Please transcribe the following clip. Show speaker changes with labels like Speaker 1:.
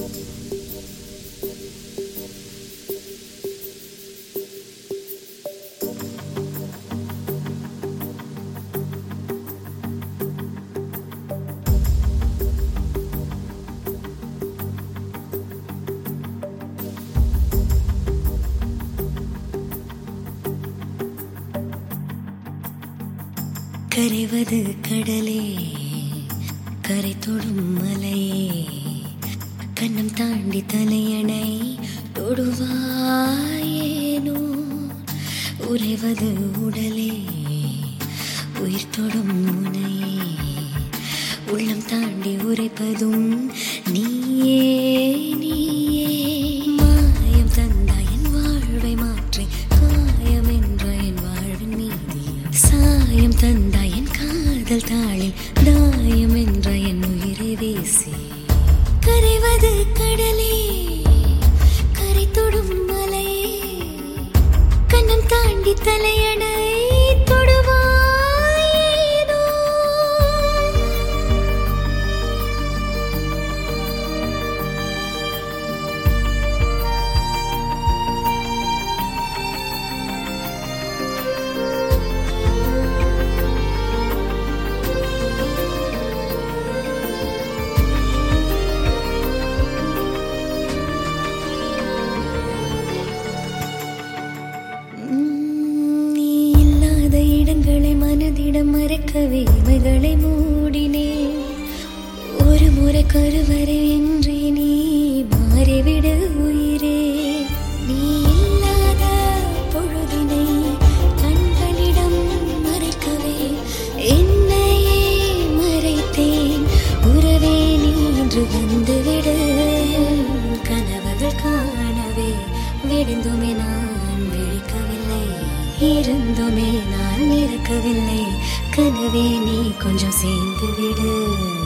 Speaker 1: கரைவது கடலே கரை தொடும் மலையே கண்ணம் தாண்டி தலையணை தொடுவாயேனோ உறைவது உடலே உயிர் தொடும் முனையே உள்ளம் தாண்டி உரைப்பதும் நீயே நீயே மாயம் தந்தாய் என் வாழ்வை மாற்றி காயம் என்ற என் வாழ்வின் மீதி சாயம் தந்தாய் என் காதல் தாளில் தாயம் என்ற என் உயிரை வீசி கரைவது கடலே கரை தொடும் மலையே கண்ணம் தாண்டி தலையணை தொடுவாயேனோ நீ இல்லாத இடங்களை மனதிடம் மறைக்கவே இவைகளை மூடினேன் ஒரு முறை கருவறை என்றே நீ மாறிவிடு உயிரே நீ இல்லாத பொழுதினை கண்களிடம் மறைக்கவே என்னையே மறைத்தேன் உறவே நீன்று வந்துவிடு கனவுகள் காணவே விடுந்துமே நான் விழிக்கவில்லை இருந்துமே நான் இருக்கவில்லை கனவே நீ கொஞ்சம் சேர்ந்து விடு